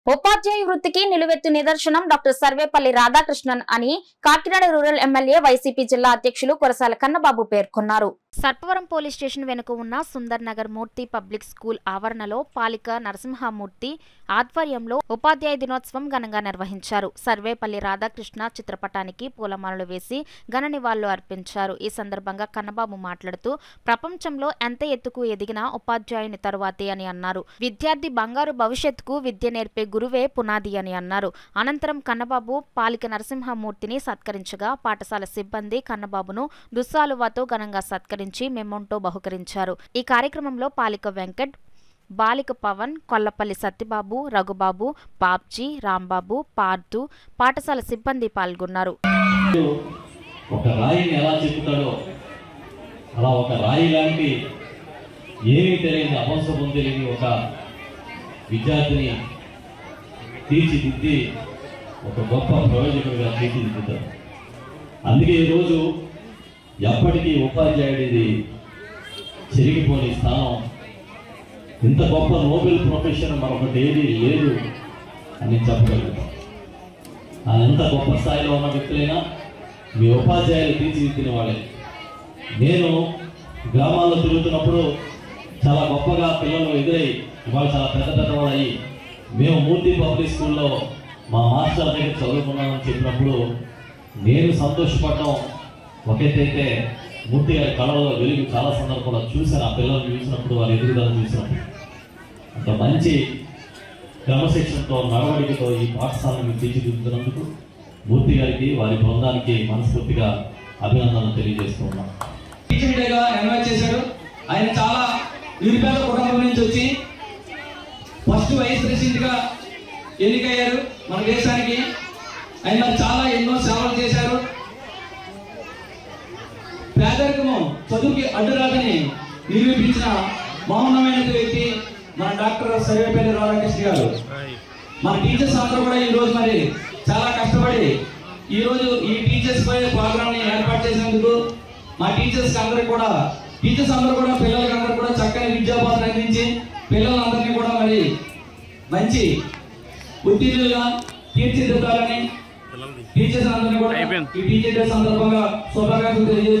ఉపాధ్యాయ వృత్తికి నిలువెత్తు నిదర్శనం డాక్టర్ సర్వేపల్లి రాధాకృష్ణన్ అని కాకినాడ రూరల్ ఎమ్మెల్యే వైసీపీ జిల్లా అధ్యక్షులు కురసాల కన్నబాబు పేర్కొన్నారు సర్పవరం పోలీస్ స్టేషన్ వెనుక ఉన్న సుందర్ నగర్ మూర్తి పబ్లిక్ స్కూల్ ఆవరణలో పాలిక నరసింహమూర్తి ఆధ్వర్యంలో ఉపాధ్యాయ దినోత్సవం ఘనంగా నిర్వహించారు సర్వేపల్లి రాధాకృష్ణ చిత్రపటానికి పూలమాలలు వేసి ఘన నివాళులు అర్పించారు ఈ సందర్భంగా కన్నబాబు మాట్లాడుతూ ప్రపంచంలో ఎంత ఎత్తుకు ఎదిగినా ఉపాధ్యాయుని తరువాతే అని అన్నారు విద్యార్థి బంగారు భవిష్యత్తుకు విద్య నేర్పే గురువే పునాది అని అన్నారు అనంతరం కన్నబాబు పాలిక నరసింహమూర్తిని సత్కరించగా పాఠశాల సిబ్బంది కన్నబాబును దుస్సాలువాతో ఘనంగా సత్కరించి మెమోంటో బహుకరించారు ఈ కార్యక్రమంలో పాలిక వెంకట్ బాలిక పవన్ కొల్లపల్లి సత్యబాబు రఘుబాబు బాబ్జీ రాంబాబు పార్థు పాఠశాల సిబ్బంది పాల్గొన్నారు ఒక రాయిని ఎలా చెక్కుతాడో అలా ఒక రాయి లాంటి ఏమీ తెలియని అవసరం తెలియని ఒక విద్యార్థిని తీర్చిదిద్ది ఒక గొప్ప ప్రయోజకుడిగా తీర్చిదిద్దుతారు అందుకే ఈరోజు ఎప్పటికీ ఉపాధ్యాయుడిది చెరిగిపోని స్థానం ఇంత గొప్ప నోబెల్ ప్రొఫెషన్ మరొకటి ఏది లేదు అని చెప్పగలుగుతాం ఆ ఎంత గొప్ప స్థాయిలో ఉన్న వ్యక్తులైనా మీ ఉపాధ్యాయులు తీర్చిదిద్దిన వాళ్ళే నేను గ్రామాల్లో తిరుగుతున్నప్పుడు చాలా గొప్పగా పిల్లలు ఎదురై ఇవాళ చాలా పెద్ద పెద్ద వాళ్ళు అయ్యి మేము మూర్తి పబ్లిక్ స్కూల్లో మా మాస్టర్ దగ్గర చదువుకున్నామని చెప్పినప్పుడు నేను సంతోషపడడం ఒకటైతే మూర్తి గారి కళలో వెలుగు చాలా సందర్భాల్లో చూశాను ఆ పిల్లల్ని చూసినప్పుడు వారి ఎదుగుదల చూసినప్పుడు అంత మంచి క్రమశిక్షణతో నడవడికతో ఈ పాఠశాలను తీర్చిదిద్దుతున్నందుకు మూర్తి గారికి వారి బృందానికి మనస్ఫూర్తిగా అభినందనలు తెలియజేస్తూ ఉన్నాం టీచర్గా ఎంఎస్ చేశాడు ఆయన చాలా నిరుపేద కుటుంబం నుంచి వచ్చి ఫస్ట్ వైస్ ప్రెసిడెంట్ గా ఎన్నికయ్యారు మన దేశానికి ఆయన చాలా ఎన్నో సేవలు చేశారు పేదరికము చదువుకి అడ్డురాదని నిరూపించిన మౌనమైన వ్యక్తి మన డాక్టర్ సర్వేపల్లి రాధాకృష్ణ గారు మన టీచర్స్ అందరూ కూడా ఈ రోజు మరి చాలా కష్టపడి ఈ రోజు ఈ టీచర్స్ పై ప్రోగ్రామ్ ని ఏర్పాటు చేసినందుకు మా టీచర్స్ అందరికి కూడా టీచర్స్ అందరూ కూడా పిల్లలకి అందరూ కూడా చక్కని విద్యాబోధన అందించి పిల్లలందరినీ కూడా మరి మంచి ఉత్తీర్ణులుగా తీర్చిదిద్దాలని టీచర్స్ అందరినీ కూడా ఈ టీచర్ డే సందర్భంగా శుభాకాంక్షలు తెలియజేస్తున్నాను